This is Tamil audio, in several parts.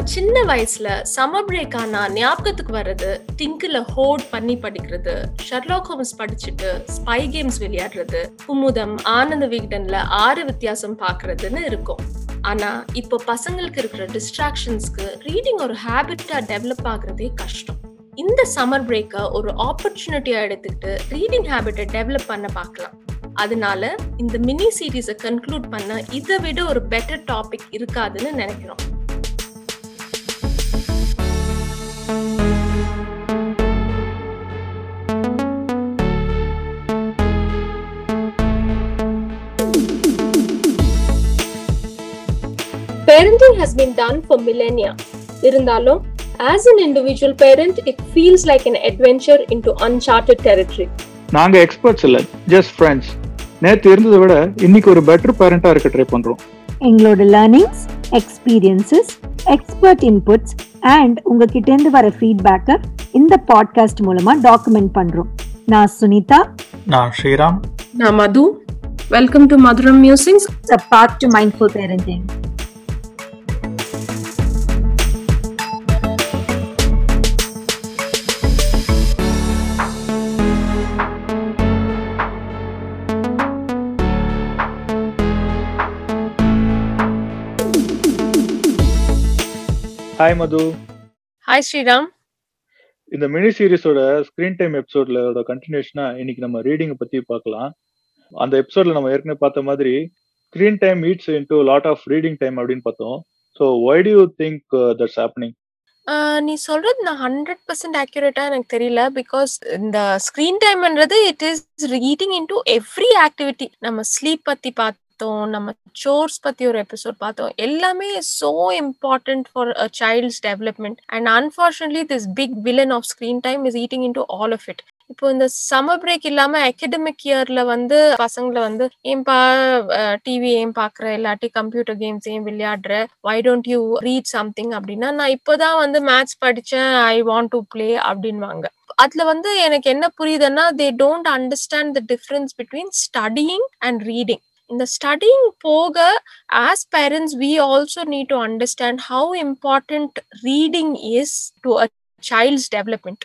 சின்ன வயசுல சம்மர் பிரேக் ஆனா ஞாபகத்துக்கு வர்றது திங்கில ஹோட் பண்ணி படிக்கிறது ஷெர்லாக் ஹோம்ஸ் படிச்சுட்டு ஸ்பை கேம்ஸ் விளையாடுறது குமுதம் ஆனந்த விகடன்ல ஆறு வித்தியாசம் பாக்குறதுன்னு இருக்கும் ஆனா இப்போ பசங்களுக்கு இருக்கிற டிஸ்ட்ராக்ஷன்ஸ்க்கு ரீடிங் ஒரு ஹேபிட்டா டெவலப் ஆகுறதே கஷ்டம் இந்த சம்மர் பிரேக்கை ஒரு ஆப்பர்ச்சுனிட்டியா எடுத்துக்கிட்டு ரீடிங் ஹேபிட்டை டெவலப் பண்ண பார்க்கலாம் அதனால இந்த மினி சீரீஸை கன்க்ளூட் பண்ண இதை விட ஒரு பெட்டர் டாபிக் இருக்காதுன்னு நினைக்கிறோம் Parenting has been done for millennia. இருந்தாலும் as an individual parent, it feels like an adventure into uncharted territory. நாங்க எக்ஸ்பர்ட்ஸ் இல்ல ஜஸ்ட் ஃப்ரெண்ட்ஸ் நேத்து இருந்ததை விட இன்னைக்கு ஒரு பெட்டர் பேரண்டா இருக்க ட்ரை பண்றோம் எங்களோட learnings experiences expert inputs and உங்ககிட்ட இருந்து வர ஃபீட்பேக்கை இந்த பாட்காஸ்ட் மூலமா டாக்குமெண்ட் பண்றோம் நான் சுனிதா நான் ஸ்ரீராம் நான் Madhu welcome to Madhuram musings a path to mindful parenting hi Madhu hi Sriram இந்த மினி சீரிஸோட ஸ்கிரீன் டைம் எபிசோட்ல கண்டினியூஷனா இன்னைக்கு நம்ம ரீடிங் பத்தி பார்க்கலாம் அந்த எபிசோட்ல நம்ம ஏற்கனவே பார்த்த மாதிரி screen time eats into lot of reading time அப்படின்னு பார்த்தோம் so why do you think that's happening நீ சொல்றது நான் ஹண்ட்ரட் பர்சன்ட் ஆக்யூரேட்டா எனக்கு தெரியல பிகாஸ் இந்த ஸ்கிரீன் டைம்ன்றது it is reading into every activity நம்ம ஸ்லீப் பத்தி பார்த்தோம் நம்ம சோர்ஸ் பத்தி ஒரு எபிசோட் பார்த்தோம் எல்லாமே so important for a child's development and unfortunately this big villain of screen time is eating into all of it இப்போ இந்த சம்மர் பிரேக் இல்லாம அகடமிக் இயர்ல வந்து பசங்களை வந்து ஏன்பா டிவி ஏன் பாக்குற இல்லாட்டி கம்ப்யூட்டர் கேம்ஸ் ஏன் விளையாடுற why don't you read something அப்படின்னா நான் இப்போதான் வந்து மேத்ஸ் படிச்சேன் ஐ வாண்ட் டு பிளே அப்படின்வாங்க அதுல வந்து எனக்கு என்ன புரியுதுன்னா they don't understand the difference between studying and reading இந்த ஸ்டடிங் போக as parents we also need to understand how important reading is to a child's development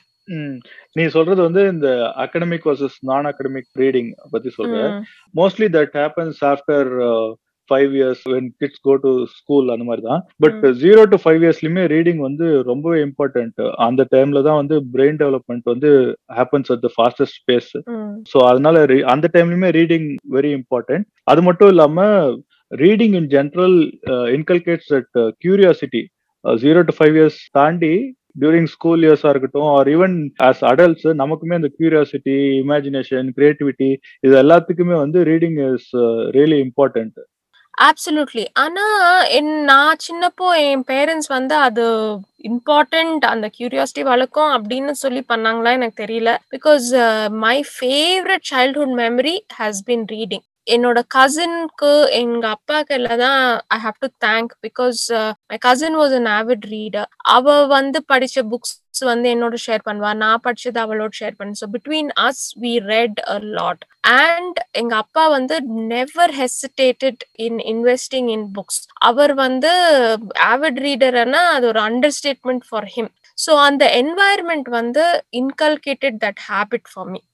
நீ சொல்றது வந்து இந்த academic versus non academic reading பத்தி சொல்ற mostly that happens after five years when kids go to school அந்த மாதிரி தான் பட் ஜீரோ டு ஃபைவ் இயர்ஸ்லயுமே ரீடிங் வந்து ரொம்பவே இம்பார்ட்டன்ட் அந்த டைம்ல தான் வந்து பிரெயின் டெவலப்மெண்ட் வந்து happens at the fastest space so அதனால அந்த டைம்லயுமே ரீடிங் வெரி இம்பார்ட்டன்ட் அது மட்டும் இல்லாம reading in general inculcates at curiosity zero to five years தாண்டி டியூரிங் ஸ்கூல் இயர்ஸா இருக்கட்டும் ஆர் ஈவன் ஆஸ் அடல்ட்ஸ் நமக்குமே அந்த கியூரியாசிட்டி இமேஜினேஷன் கிரியேட்டிவிட்டி இது எல்லாத்துக்குமே வந்து reading is really important absolutely ஆனா என் நான் சின்னப்போ என் பேரண்ட்ஸ் வந்து அது இம்பார்ட்டன்ட் அந்த கியூரியாசிட்டி வளர்க்கும் அப்படின்னு சொல்லி பண்ணாங்களா எனக்கு தெரியல because my favourite childhood memory has been reading என்னோட கசின்க்கு எங்க அப்பாக்கு எல்லாம் தான் I have to thank because my cousin was an avid reader அவ வந்து படிச்ச புக்ஸ் வந்து என்னோட ஷேர் பண்ணுவா நான் படிச்சது அவளோட ஷேர் பண்ண so between us we read a lot and எங்க அப்பா வந்து never hesitated in investing in books அவர் வந்து ஆவிட் ரீடர்னா அது ஒரு understatement for him so அந்த என்வாயர்மெண்ட் வந்து inculcated that habit for me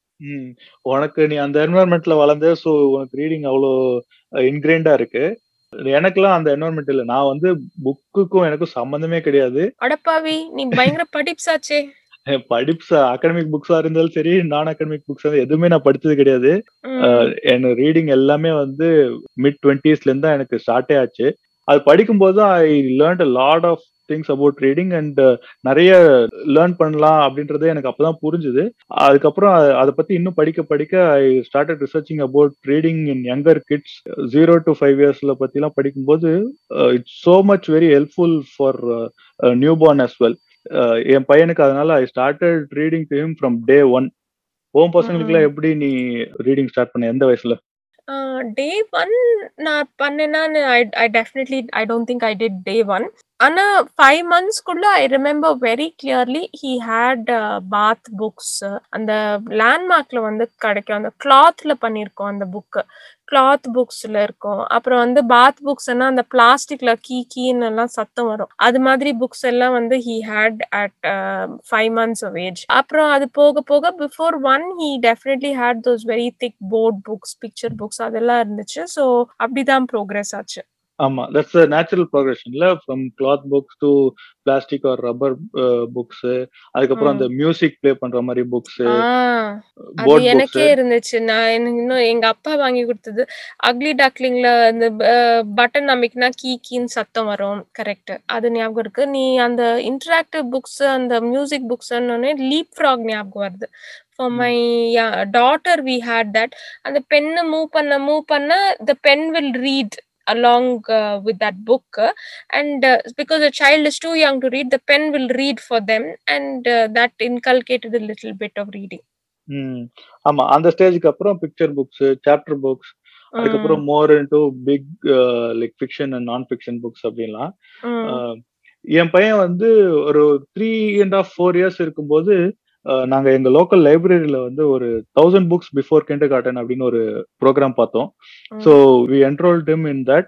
உனக்கு நீ அந்த என்வரன்மெண்ட்ல வளர்ந்த ஸோ உனக்கு ரீடிங் அவ்வளோ இன்கிரைண்டா இருக்கு எனக்குலாம் அந்த என்வரன்மெண்ட் இல்ல நான் வந்து புக்குக்கும் எனக்கும் சம்பந்தமே கிடையாது அடப்பாவி நீ பயங்கர படிப்ஸாச்சே படிப்ஸ் அகாடமிக் புக்ஸா இருந்தாலும் சரி நான் அகாடமிக் புக்ஸ் எதுவுமே நான் படிச்சது கிடையாது எனக்கு ரீடிங் எல்லாமே வந்து மிட் டுவெண்ட்டிஸ்ல இருந்து தான் எனக்கு ஸ்டார்டே ஆச்சு அது படிக்கும்போது தான் I learn a lot of things about reading and நிறைய லேர்ன் பண்ணலாம் அப்படின்றதே எனக்கு அப்பதான் புரிஞ்சுது அதுக்கப்புறம் அதை பத்தி இன்னும் படிக்க படிக்க I started researching about reading in younger kids zero to five இயர்ஸ்ல பத்தி எல்லாம் படிக்கும்போது it's so much very helpful for newborn as well என் பையனுக்கு அதனால I started reading to him from day one ஓம் பசங்களுக்குலாம் எப்படி நீ ரீடிங் ஸ்டார்ட் பண்ண எந்த வயசுல டே ஒன் நான் பண்ணேன்னா I definitely I don't think I did day one ஆனா 5 மந்த்ஸ்க்குள்ள I remember very clearly he had bath books அந்த லேண்ட்மார்க்ல வந்து கிடைக்கும் அந்த கிளாத்ல பண்ணியிருக்கோம் அந்த புக்கு கிளாத் புக்ஸ்ல இருக்கும் அப்புறம் வந்து பாத் புக்ஸ்னா அந்த பிளாஸ்டிக்ல கீ கீன்னு எல்லாம் சத்தம் வரும் அது மாதிரி புக்ஸ் எல்லாம் வந்து he had at five months of age அப்புறம் அது போக போக before one he definitely had those very thick board books picture books அதெல்லாம் இருந்துச்சு ஸோ அப்படிதான் ப்ரோக்ரஸ் ஆச்சு ஆமா தட்ஸ் நேச்சுரல் ப்ரோக்ரஷன்ல from cloth books to plastic or rubber books அதுக்கப்புறம் அந்த மியூசிக் ப்ளே பண்ற மாதிரி புக்ஸ் அது போர்ட் எனக்கே புக்ஸ் இருந்துச்சு நான் எனக்கு இன்னும் எங்க அப்பா வாங்கி கொடுத்தது அக்லி டக்லிங்ல அந்த பட்டன் அமைக்கினா கீ கீன்னு சத்தம் வரும் கரெக்ட் அது ஞாபகம் இருக்கு நீ அந்த இன்டராக்டிவ் புக்ஸ் அந்த மியூசிக் புக்ஸ் லீப் ஃப்ராக் ஞாபகம் வருது for my daughter we had that அந்த பெண்ணை மூவ் பண்ண மூவ் பண்ண the pen will read along uh, with that book uh, and uh, because a child is too young to read the pen will read for them and uh, that inculcated a little bit of reading ம் ஆமா அந்த ஸ்டேஜ்க்கு அப்புறம் picture books chapter books Mm, அதுக்கப்புறம் more into big like fiction and non fiction books அப்படின்லாம் mm, அஹ், என் பையன் வந்து ஒரு three and half four years இருக்கும்போது அஹ், நாங்க எங்க லோக்கல் லைப்ரரியில வந்து ஒரு thousand books before kindergarten அப்படின்னு ஒரு ப்ரோக்ராம் பார்த்தோம் so mm, we enrolled him in that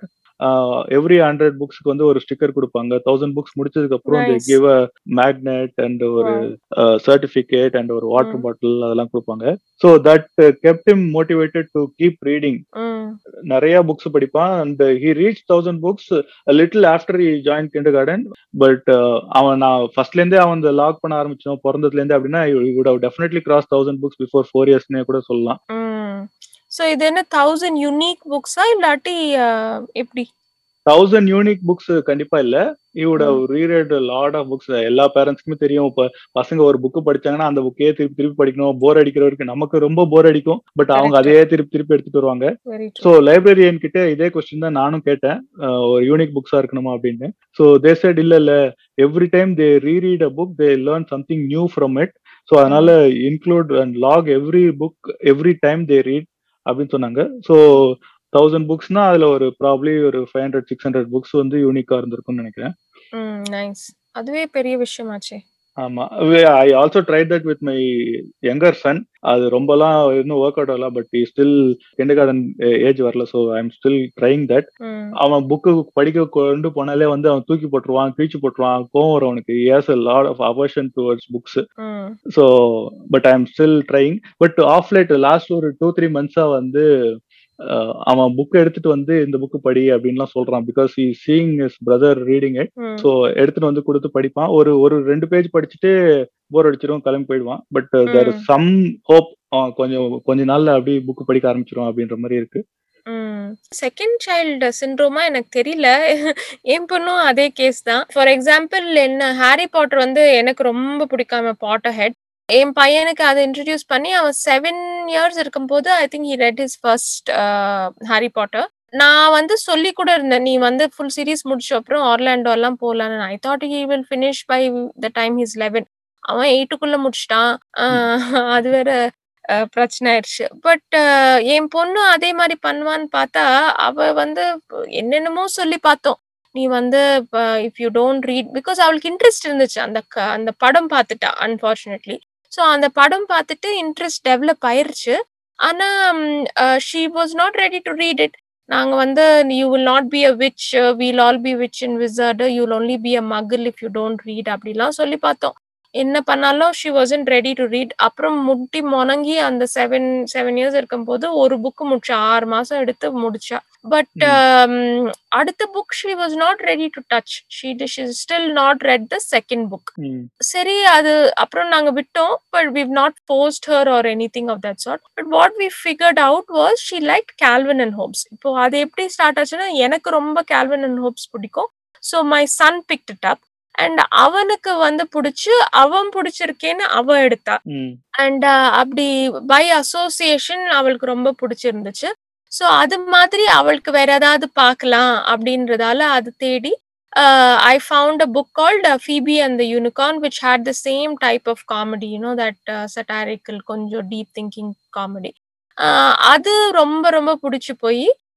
every hundred புக்ஸ்க்கு வந்து ஒரு ஸ்டிக்கர் கொடுப்பாங்க தௌசண்ட் புக்ஸ் முடிச்சதுக்கு அப்புறம் they Nice. Give a magnet and ஒரு wow. சர்டிபிகேட் அண்ட் ஒரு வாட்டர் Mm, பாட்டில் அதெல்லாம் கொடுப்பாங்க so that kept him motivated to keep reading mm, நிறைய புக்ஸ் படிப்பான் and he reach thousand books little after he join kindergarten but அவன் நான் ஃபர்ஸ்ட்ல இருந்தே அவன் இந்த லாக் பண்ண ஆரம்பிச்சோம் பிறந்ததுல இருந்து அப்படின்னா would have definitely cross thousand books before four இயர்ஸ்னே கூட சொல்லலாம் mm. So இது என்ன தௌசண்ட் யூனிக் புக்ஸா இல்லாட்டி uh, எப்படி தௌசண்ட் யூனிக் புக்ஸ் கண்டிப்பா இல்ல வுட் ஹவ் ம், ரீரெட் லாட் ஆஃப் புக்ஸ் எல்லா பேரண்ட்ஸ்க்குமே தெரியும் இப்ப பசங்க ஒரு புக் படிச்சாங்கன்னா அந்த புக்கே திருப்பி திருப்பி படிக்கணும் போர் அடிக்கிறவருக்கு நமக்கு ரொம்ப போர் அடிக்கும் பட் அவங்க correct. அதையே திருப்பி திருப்பி எடுத்துட்டு வருவாங்க Very ஸோ true. லைப்ரரியன் கிட்ட இதே கொஸ்டின் தான் நானும் கேட்டேன் அஹ் ஒரு யூனிக் புக்ஸா இருக்கணுமா அப்படின்னு ஸோ தே சைட் இல்ல இல்ல every time they reread a book they learn something new from it so அதனால Mm, include and log every book every time they read அப்படின்னு சொன்னாங்க ஸோ தௌசண்ட் புக்ஸ்னா அதுல ஒரு ப்ராப்ளி ஒரு five hundred six hundred books வந்து யூனிக்கா இருந்திருக்கும்னு நினைக்கிறேன் mm, nice. அதுவே பெரிய விஷயமாச்சே. ஆமா I also try that with my younger son அது ரொம்பலாம் இன்னும் ஒர்க் அவுட் ஆகல but still kindergarten age வரல so I am still trying that Mm, அவன் புக்கு படிக்க கொண்டு போனாலே வந்து அவன் தூக்கி போட்டுருவான் கிழிச்சு போட்டுருவான் கோவம் வரும் அவனுக்கு as a lot of aversion towards books mm, so but I am still trying but of late last ஒரு டூ த்ரீ மந்த்ஸா வந்து அஹ், அவன் புக் எடுத்துட்டு வந்து இந்த புக்கு படி அப்படின்லாம் சொல்றான் because he seeing his brother reading it mm, so எடுத்துட்டு வந்து கொடுத்து படிப்பான் ஒரு ஒரு ரெண்டு பேஜ் படிச்சுட்டு போர் அடிச்சிடும் கிளம்பி போயிடுவான் but there mm, some hope கொஞ்சம் கொஞ்ச நாள்ல அப்படியே புக் படிக்க ஆரம்பிச்சிரும் அப்படின்ற மாதிரி இருக்கு ம். செகண்ட் சைல்டு சிண்ட்ரோமா எனக்கு தெரியல. என் பொண்ணும் அதே கேஸ் தான். ஃபார் எக்ஸாம்பிள் என்ன ஹாரி பாட்டர் வந்து எனக்கு ரொம்ப பிடிக்காம பாட்டர் ஹெட். என் பையனுக்கு அத இன்ட்ரோடியூஸ் பண்ணி அவன் 7 இயர்ஸ் இருக்கும்போது I think he read his first Harry Potter. நான் வந்து சொல்லி கூட இருந்தேன். நீ வந்து ஃபுல் சீரிஸ் முடிச்ச அப்புறம் ஆர்லாண்டோலாம் போலான்னு. I thought he will finish by the time he is 11. அவன் 8க்குள்ள முடிச்சுட்டான். அ அது வேற அ பிரச்சனை ஆயிருச்சு. பட் என் பொண்ணு அதே மாரி பண்ணுவான்னு பார்த்தா, அவ வந்து என்னென்னமோ சொல்லி பார்த்தோம். நீ வந்து இப்ப if you don't read because அவளுக்கு இன்ட்ரெஸ்ட் இருந்துச்சு. அந்த க அந்த படம் பார்த்துட்டா அன்பார்ச்சுனேட்லி. ஸோ அந்த படம் பார்த்துட்டு இன்ட்ரெஸ்ட் டெவலப் ஆயிருச்சு. ஆனா ம் அ she was not ready to read it. நாங்க வந்து you will not be a witch we'll all be witch and wizard you will only be a muggle if you don't read அப்படிலாம் சொல்லி பார்த்தோம். என்ன பண்ணாலும் she wasn't ready to read. அப்புறம் முட்டி மொனங்கி அந்த 7 7 இயர்ஸ் இருக்கும்போது ஒரு புக் முடிச்சா. 6 மாசம் எடுத்து முடிச்சா. பட் ம். ம் அடுத்த book she was not ready to touch. She she still not read the second book. ம். சரி அது அப்புறம் நாங்க விட்டோம். But we have not forced her or anything of that sort. But what we figured out was she liked Calvin and Hobbes. இப்போ அது எப்படி ஸ்டார்ட் ஆச்சுன்னா, எனக்கு ரொம்ப கால்வின் அண்ட் ஹோப்ஸ் பிடிக்கும். So my son picked it up. And அவனுக்கு வந்து புடிச்சு, அவன் புடிச்சிருக்கேன்னு அவ எடுத்தா. ம். அண்ட் அப்படி பை அசோசியேஷன் அவளுக்கு ரொம்ப புடிச்சிருந்துச்சு. ஸோ அது மாதிரி அவளுக்கு வேற ஏதாவது பார்க்கலாம் அப்படின்றதால அது தேடி uh, I found a book called uh, Phoebe and the Unicorn, which had the same type of comedy, you know, that uh, satirical, கொஞ்சம் deep thinking comedy. Uh, அது ரொம்ப ரொம்ப பிடிச்சு போய்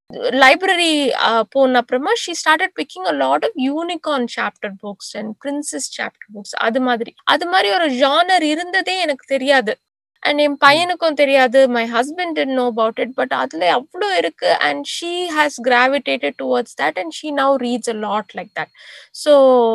லைப்ரரி போன அப்புறமா she started picking a lot of unicorn chapter books and princess chapter books அது மாதிரி அது மாதிரி ஒரு ஜானர் இருந்ததே எனக்கு தெரியாது அண்ட் என் பையனுக்கும் தெரியாது my husband didn't know about it but அதுல அவ்வளோ இருக்கு and she has gravitated towards that and she now reads a lot like that so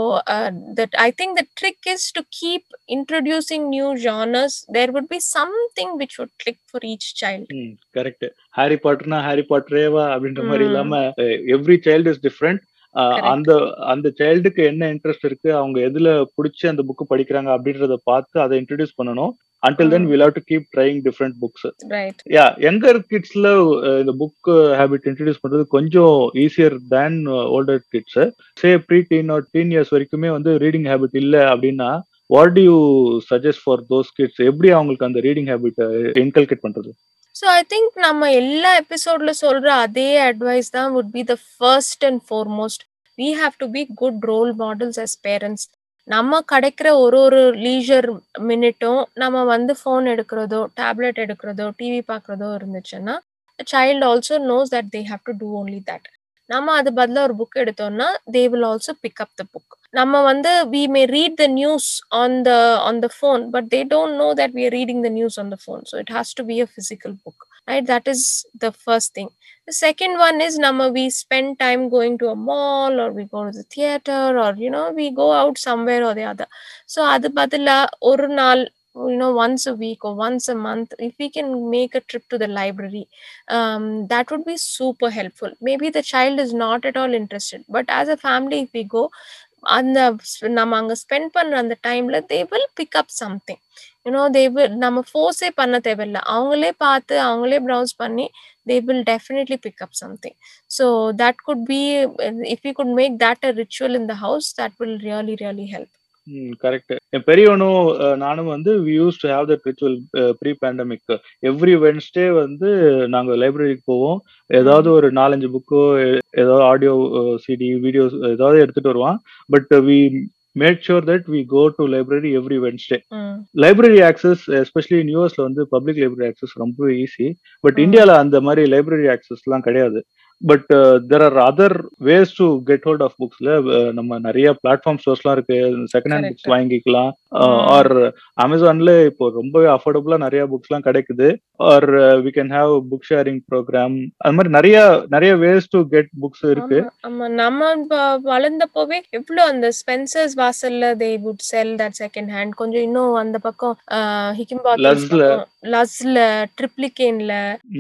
that I think the trick is to keep introducing new genres there would be something which would click for each child correct Harry பாட்டர்னா ஹாரி பாட்டரேவா அப்படின்ற மாதிரி இல்லாம எவ்ரி சைல்டு இஸ் டிஃப்ரெண்ட் அந்த அந்த சைல்டுக்கு என்ன இன்ட்ரெஸ்ட் இருக்கு அவங்க எதுல பிடிச்சி அந்த புக் படிக்கிறாங்க அப்படின்றத பார்த்து அதை இன்ட்ரடியூஸ் பண்ணணும் until then will have to keep trying different books yeah younger கிட்ஸ்ல இந்த புக் ஹேபிட் இன்ட்ரடியூஸ் பண்றது கொஞ்சம் easier than older kids say pre teen or teen years வரைக்குமே வந்து ரீடிங் ஹேபிட் இல்ல அப்படின்னா what do you suggest for those kids எப்படி அவங்களுக்கு அந்த ரீடிங் ஹேபிட் இன்கல்கேட் பண்றது ஸோ ஐ திங்க் நம்ம எல்லா எபிசோட்ல சொல்ற அதே அட்வைஸ் தான் would be the first and foremost we have to be good role models as parents நம்ம கிடைக்கிற ஒரு ஒரு லீஜர் மினிட்டும் நம்ம வந்து ஃபோன் எடுக்கிறதோ டேப்லெட் எடுக்கிறதோ டிவி பார்க்குறதோ இருந்துச்சுன்னா child also knows that they have to do only that நம்ம அது பதிலாக ஒரு புக் எடுத்தோம்னா they will also pick up the book நம்ம வந்து we may read the news on the on the phone but they don't know that we are reading the news on the phone so it has to be a physical book right that is the first thing The second one is நம்ம we spend time going to a mall or we go to the theater or you know we go out somewhere or the other. So அது பதிலா ஒரு நாள் you know once a week or once a month if we can make a trip to the library um, that would be super helpful maybe the child is not at all interested but as a family if we go அந்த நம்ம அங்க ஸ்பெண்ட் பண்ற அந்த டைம்ல they will pick up something you know they will நம்ம ஃபோர்ஸே பண்ண தேவையில்ல அவங்களே பார்த்து அவங்களே ப்ரௌஸ் பண்ணி they will definitely pick up something so that could be if we could make that a ritual in the house that will really really help correct என் பெரியவனும் நானும் வந்து we use to have that ritual pre pandemic every Wednesday வந்து நாங்க லைப்ரரிக்கு போவோம் ஏதாவது ஒரு நாலஞ்சு புக்கோ ஏதாவது ஆடியோ சிடி வீடியோஸ் ஏதாவது எடுத்துட்டு வருவான் but we made sure that we go to library every Wednesday library access especially யூஎஸ்ல வந்து பப்ளிக் லைப்ரரி ஆக்சஸ் ரொம்ப ஈஸி பட் இந்தியால அந்த மாதிரி லைப்ரரி ஆக்சஸ் எல்லாம் கிடையாது but there are other ways to get hold of புக்ஸ்ல நம்ம நிறைய பிளாட்ஃபார்ம் ஸ்டோர்ஸ்லாம் இருக்கு செகண்ட் ஹேண்ட் புக்ஸ் வாங்கிக்கலாம் ஆர் அமேசான்ல இப்போ ரொம்பவே அஃபோர்டபுளா நிறைய புக்ஸ் எல்லாம் கிடைக்குது or we can have book sharing programme அது மாதிரி நிறைய நிறைய வேஸ் டு கெட் புக்ஸ் இருக்கு ஆமா நம்ம வளர்ந்தப்போவே எவ்வளவு அந்த ஸ்பென்சர்ஸ் வாசல்ல they would sell that second hand கொஞ்சம் இன்னும் அந்த பக்கம் ஹிக்கிம்பாத் லஸ்ல ட்ரிப்ளிகேன்ல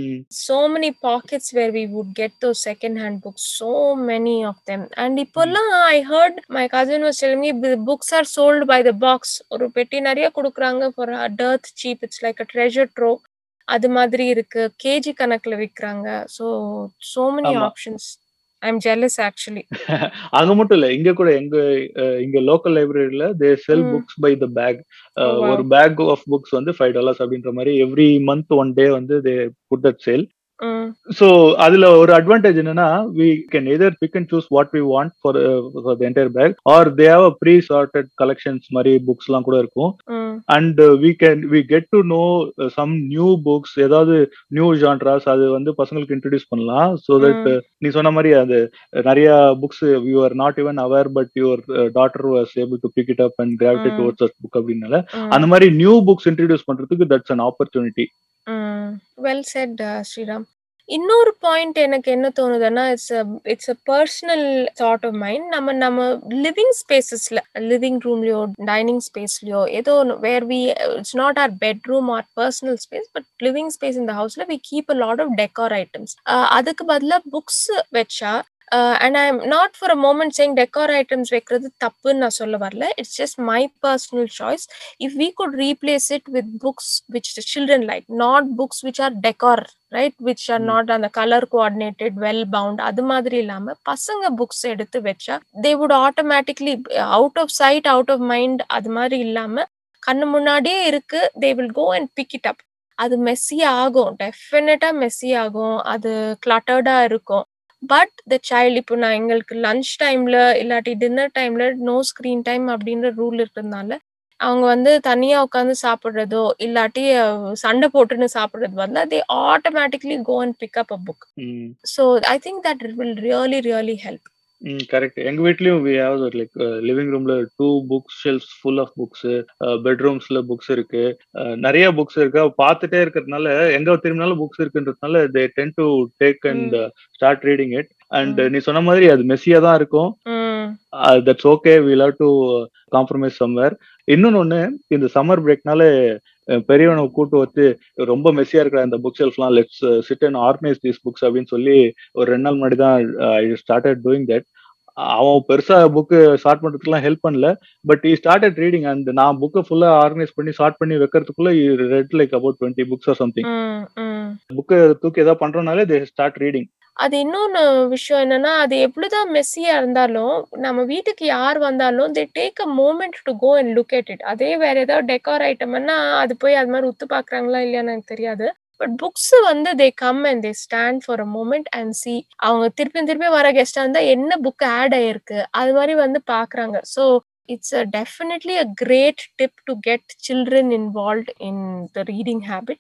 so many pockets where we would get those second hand books so many of them and இப்போல்லாம் I heard my cousin was telling me books are sold by the box ஒரு பெட்டி நிறைய கொடுக்குறாங்க for dirt cheap it's like a treasure trove அது மாதிரி இருக்கு கேஜி கணக்குல விற்கிறாங்க so so many options I'm jealous actually அங்க மட்டும் இல்ல இங்க கூட எங்க இங்க லோக்கல் லைப்ரரியில they sell books by the bag ஒரு பேக் ஆஃப் புக்ஸ் வந்து ஃபைவ் டாலர்ஸ் அப்படின்ற மாதிரி எவ்ரி மந்த் ஒன் டே வந்து they put that sale so அதுல ஒரு அட்வான்டேஜ் என்னன்னா we can either pick and choose what we want for for the entire bag or they have a pre sorted collections மாதிரி புக்ஸ் எல்லாம் கூட இருக்கும் and we can we get to know some new books ஏதாவது நியூ ஜான்ட்ராஸ் அது வந்து பசங்களுக்கு இன்ட்ரடியூஸ் பண்ணலாம் ஸோ தட் நீ சொன்ன மாதிரி அது நிறைய books you are not even aware but your daughter was able to pick it up and gravitate towards us book அப்படின்னால அந்த மாதிரி நியூ புக்ஸ் இன்ட்ரடியூஸ் பண்றதுக்கு that's an opportunity well said Sriram இன்னொரு பாயிண்ட் எனக்கு என்ன தோணுதுன்னா it's it's a personal thought of mind நம்ம நம்ம லிவிங் ஸ்பேசஸ்ல லிவிங் ரூம்லயோ டைனிங் ஸ்பேஸ்லயோ ஏதோ where we it's not or bedroom or personal space but living space இந்த ஹவுஸ்ல we keep a lot of decor items அதுக்கு பதிலாக புக்ஸ் வச்சா and I am not for a moment change decor items வைக்கிறது தப்புன்னு நான் சொல்ல வரல it's just my personal choice if we could replace it with books which children like not books which are decor right which are not அந்த கலர் கோஆர்டினேட்டட் வெல் பவுண்ட் அது மாதிரி இல்லாம பசங்க புக்ஸ் எடுத்து வச்சா they would automatically out of sight out of mind அது மாதிரி இல்லாம கண்ணு முன்னாடியே இருக்கு they will go and pick it up அது மெஸ்ஸி ஆகும் டெஃபினட்டா மெஸ்ஸி ஆகும் அது கிளட்டர்டா இருக்கும் பட் த சைல்டு இப்போ நான் எங்களுக்கு லஞ்ச் டைம்ல இல்லாட்டி டின்னர் டைம்ல நோ ஸ்க்ரீன் டைம் அப்படின்ற ரூல் இருக்கிறதுனால அவங்க வந்து தனியா உட்காந்து சாப்பிடுறதோ, இல்லாட்டி அ சண்டை போட்டுன்னு சாப்பிடுறது பதிலா, they automatically go and pick up a book. ம். So I think that it will really, really help. ம். கரெக்ட். எங்க வீட்லயும் வி ஹேவ் லைக் லிவிங் ரூம்ல 2 bookshelves full of books. அ பெட்ரூம்ஸ்ல புக்ஸ் இருக்கு. அ நெறைய புக்ஸ் இருக்கு. பார்த்துட்டே இருக்கிறதுனால, எங்க திரும்பினாலும் புக்ஸ் இருக்குன்றதுனால, they tend to take and ம். Start reading it. அண்ட் ம். நீ சொன்ன மாதிரி அது மெஸ்ஸியா தான் இருக்கும். ம். அ that's okay. We love to compromise somewhere. இன்னொன்னு ஒண்ணு, இந்த சம்மர் பிரேக்னால அ பெரியவன கூட்டு வந்து, ரொம்ப மெஸ்ஸியா இருக்கிற அந்த புக் ஷெல்ஃப்லாம் let's sit and organise these books அப்படின்னு சொல்லி, ஒரு 2 நாள் முன்னாடி தான் ஐ ஸ்டார்ட்டட் டூயிங் தட். அவன் பெருசா புக் ஸ்டார்ட் பண்றதுக்குலாம் ஹெல்ப் பண்ணல. But he started reading and நான் புக்க ஃபுல்லா ஆர்கனைஸ் பண்ணி, சார்ட் பண்ணி வைக்கிறதுக்குள்ள he read like about 20 books or something. Hmm. Hmm. புக்க தூக்கி ஏதாவது பண்றோம்னாலே தே ஸ்டார்ட் ரீடிங். அது இன்னொன்னு விஷயம் என்னன்னா, அது எவ்வளவுதான் மெஸ்ஸியா இருந்தாலும், நம்ம வீட்டுக்கு யார் வந்தாலும், they take a moment to go and look at it. அதே வேற ஏதாவது டெக்கார் ஐட்டம்ன்னா, அது போய் அது மாரி உத்து பார்க்குறாங்களா இல்லையான்னு எனக்கு தெரியாது. பட் புக்ஸ் வந்து they come and they stand for a moment and see. அவங்க திருப்பியும் திருப்பியும் வர கெஸ்ட்டா இருந்தா, என்ன புக் ஆட் ஆயிருக்கு? அது மாரி வந்து பார்க்குறாங்க. So it's a definitely a great tip to get children involved in the reading habit.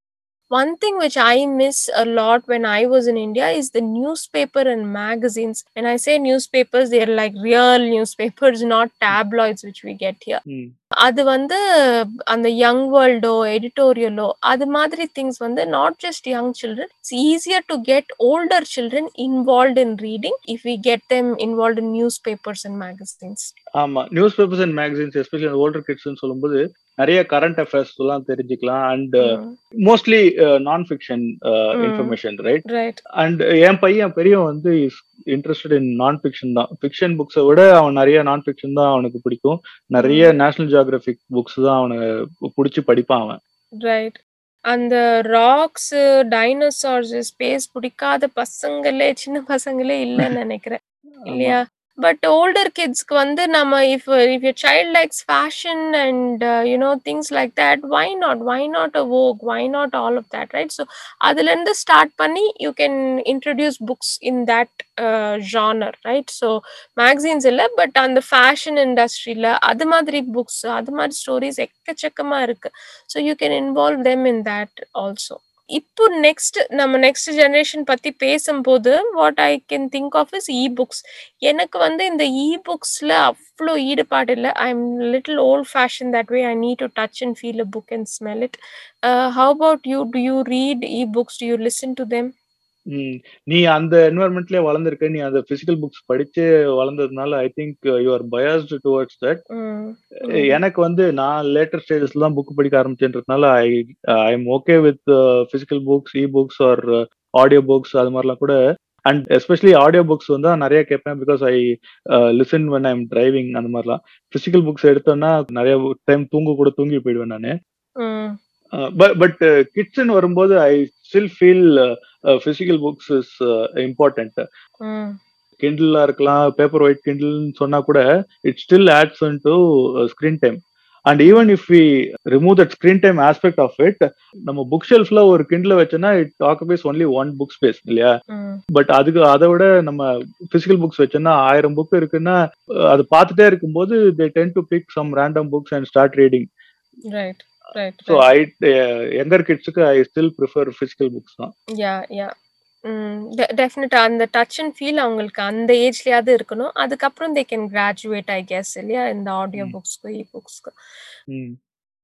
One thing which I miss a lot when I was in India is the newspaper and magazines. When I say newspapers, they are like real newspapers, not tabloids which we get here. ம். அது வந்து அந்த யங் வேர்ல்டோ, எடிட்டோரியலோ அது மாதிரி திங்ஸ் வந்து not just young children. It's easier to get older children involved in reading if we get them involved in newspapers and magazines. ஆமா. Newspapers and magazines especially அந்த ஓல்டர் கிட்ஸ்ன்னு சொல்லும்போது, நெறைய கரண்ட் அஃபேர்ஸ்லாம் தெரிஞ்சுக்கலாம். அண்ட் ம். மோஸ்ட்லி அ நான் fiction uh hmm. Information right? Right. And என் பையன் பெரியவன் வந்து இஸ் இன்ட்ரஸ்டட் இன் நான் ஃபிக்ஷன் தான். ஃபிக்ஷன் புக்ஸ விட அவன் நெறைய நான் ஃபிக்ஷன் தான் அவனுக்கு பிடிக்கும். நெறைய ம். நேஷனல் ஜியோகிராபிக் புக்ஸ் தான் அவன புடிச்சு படிப்பான் அவன். ரைட். அந்த ராக்ஸு, டைனோசார்ஸு, ஸ்பேஸ் பிடிக்காத பசங்களே சின்ன பசங்களே இல்லன்னு நெனைக்கிறேன். ஆமா. இல்லையா? பட் ஓல்டர் கிட்ஸ்க்கு வந்து நம்ம if if your child likes fashion and you know things like that why not? Why not a vogue? Why not all of that right? So அதுலேருந்து ஸ்டார்ட் பண்ணி you can introduce books in that uh genre right? So magazines இல்ல. பட் அந்த ஃபேஷன் இண்டஸ்ட்ரியில அது மாதிரி புக்ஸ், அது மாரி ஸ்டோரீஸ் எக்கச்சக்கமா இருக்கு. So you can involve them in that also. இப்போ நெக்ஸ்ட் நம்ம நெக்ஸ்ட் ஜெனரேஷன் பத்தி பேசும்போது, what I can think of is e books. எனக்கு வந்து இந்த இ புக்ஸ்ல அவ்ளோ ஈடுபாடு இல்ல. I am little old fashion that way. I need to touch and feel a book and smell it. Uh how about you? Do you read e books? Do you listen to them? Hmm. நீ அந்த என்வைரன்மென்ட்லயே வளர்ந்திருக்க. நீ அந்த பிசிக்கல் புக்ஸ் படிச்சே வளர்ந்ததுனால, I think you are biased towards that. Hmm. Uh ம். எனக்கு வந்து நான் லேட்டர் ஸ்டேஜஸ்ல தான் புக் படிக்க ஆரம்பிச்சேன்றதுனால, I I am okay with physical books, e books or audio books அது மாரிலாம் கூட அண்ட் எஸ்பெஷலி ஆடியோ புக்ஸ் வந்து நான் நெறைய கேட்பேன். Because I uh listen when I am driving அந்த மாரிலாம். பிசிக்கல் புக்ஸ் எடுத்தோம்னா, நெறைய டைம் தூங்க கூட தூங்கி போயிடுவேன் நானு. ம். அ பட் பட் கிட்ஸ்ன்னு வரும்போது, I still feel a physical books is important. Hmm. கிண்டிலா இருக்கலாம், பேப்பர் ஒயிட் கிண்டில்ன்னு சொன்னா கூட, it still adds on to screen time. And even if we remove that screen time aspect of it, நம்ம புக் ஷெல்ஃப்ல ஒரு கிண்டில வச்சோம்னா, it occupies only one book space இல்லையா? ம். பட் அதுக்கு அத விட நம்ம பிசிக்கல் புக்ஸ் வச்சோம்னா, 1000 புக் இருக்குன்னா, அத பார்த்துட்டே இருக்கும்போது, they tend to pick some random books and start reading. Right. Right. So right. I younger கிட்ஸ்க்கு I still prefer physical books தான். யா யா. ம். டெ டெஃபினட்டா அந்த டச் அண்ட் ஃபீல் அவங்களுக்கு அந்த ஏஜ்லயாவது இருக்கணும். அதுக்கப்புறம் they can graduate I guess இல்லையா? இந்த ஆடியோ ம். புக்ஸ்க்கு, இ புக்ஸ்க்கு. ம்.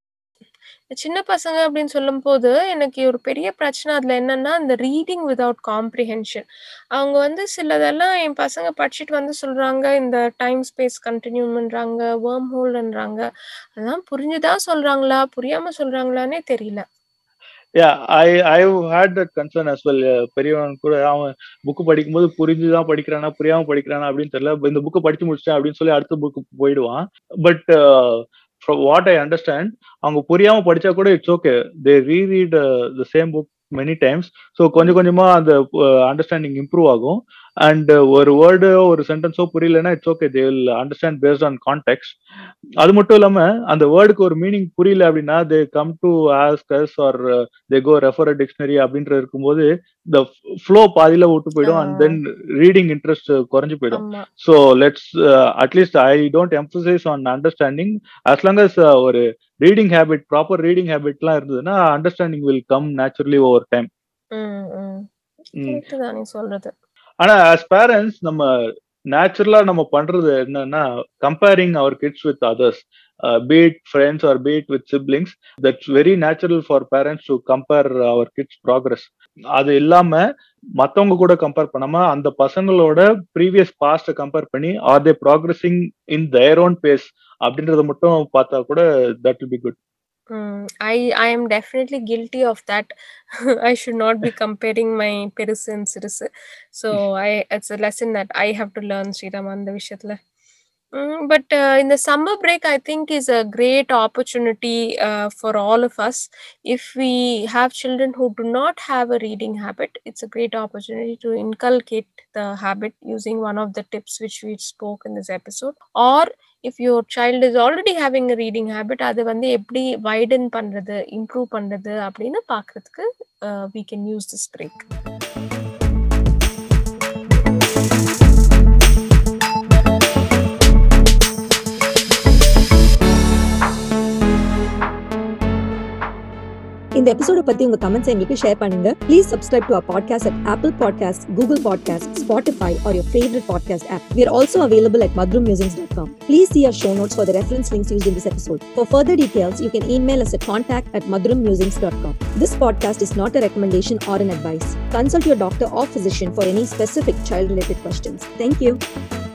சின்ன பசங்க அப்படின்னு சொல்லும்போது, எனக்கு ஒரு பெரிய பிரச்சனை அதுல என்னன்னா, இந்த ரீடிங் வித்தவுட் காம்ப்ரிஹென்ஷன். அவங்க வந்து சிலதெல்லாம் என் பசங்க படிச்சுட்டு வந்து சொல்றாங்க, இந்த டைம் ஸ்பேஸ் கன்டினியூம்ன்றாங்க, வொர்ம் ஹோல்ன்றாங்க. அதெல்லாம் புரிஞ்சு தான் சொல்றாங்களா? புரியாம சொல்றாங்களான்னே தெரியல. Yeah I I have had that concern as well. பெரியவன் கூட அவன் புக் படிக்கும்போது புரிஞ்சு தான் படிக்கிறானா, புரியாம படிக்கிறானா அப்படின்னு தெரியல. இந்த புக்க படிச்சு முடிச்சுட்டேன் அப்படின்னு சொல்லி அடுத்த புக்கு போயிடுவான். But from what I understand அவங்க புரியாம படிச்சா கூட it's okay. They reread the same book many times. So கொஞ்சம் கொஞ்சமா அந்த அண்டர்ஸ்டாண்டிங் இம்ப்ரூவ் ஆகும். அண்ட் ஒரு வேர்டு ஒரு சென்டென்ஸோ புரியலன்னா it's okay they will understand based on context அது மட்டும் இல்லாம அந்த வேர்டுக்கு ஒரு மீனிங் புரியல அப்படின்னா they come to ask us or they go refer dictionary அப்படின்ற இருக்கும்போது இந்த ஃப்ளோ பாதியில விட்டு போயிடும் அண்ட் தென் ரீடிங் இன்ட்ரெஸ்ட் குறைஞ்சு போயிடும் so let's at least I don't emphasise on understanding as long as ஒரு ரீடிங் ஹேபிட் ப்ராப்பர் ரீடிங் ஹேபிட்லாம் இருந்ததுன்னா understanding will come naturally over time சொல்றது ஆனா ஆஸ் பேரண்ட்ஸ் நம்ம நேச்சுரலா நம்ம பண்றது என்னன்னா comparing our kids with others peer friends or peer with siblings that's very natural for parents to compare our kids progress அது இல்லாம மத்தவங்க கூட கம்பேர் பண்ணாம அந்த பசங்களோட ப்ரீவியஸ் பாஸ்ட கம்பேர் பண்ணி R they progressing in their own pace அப்படின்றத மட்டும் பார்த்தா கூட that will be good Mm, I I am definitely guilty of that. I should not be comparing my perusu and sirusu. So I it's a lesson that I have to learn Sriram on the vishatla. Mm, but uh, in the summer break, I think is a great opportunity uh, for all of us. If we have children who do not have a reading habit, it's a great opportunity to inculcate the habit using one of the tips which we spoke in this episode. Or if your child is already having reading habit அதை வந்து எப்படி வைடன் பண்ணுறது இம்ப்ரூவ் பண்ணுறது அப்படின்னு பார்க்குறதுக்கு we can use this break இந்த எபிசோட பத்தி உங்க கமெண்ட்ஸ் எங்களுக்கு ஷேர் பண்ணுங்க please subscribe to our podcast at Apple podcast Google podcast Spotify or your favourite podcast app We are also available at madrummusings.com. Please see our show notes for the reference links used in this episode. For further details, you can email us at contact at madrummusings.com. This podcast is not a recommendation or an advice. Consult your doctor or physician for any specific child-related questions. Thank you.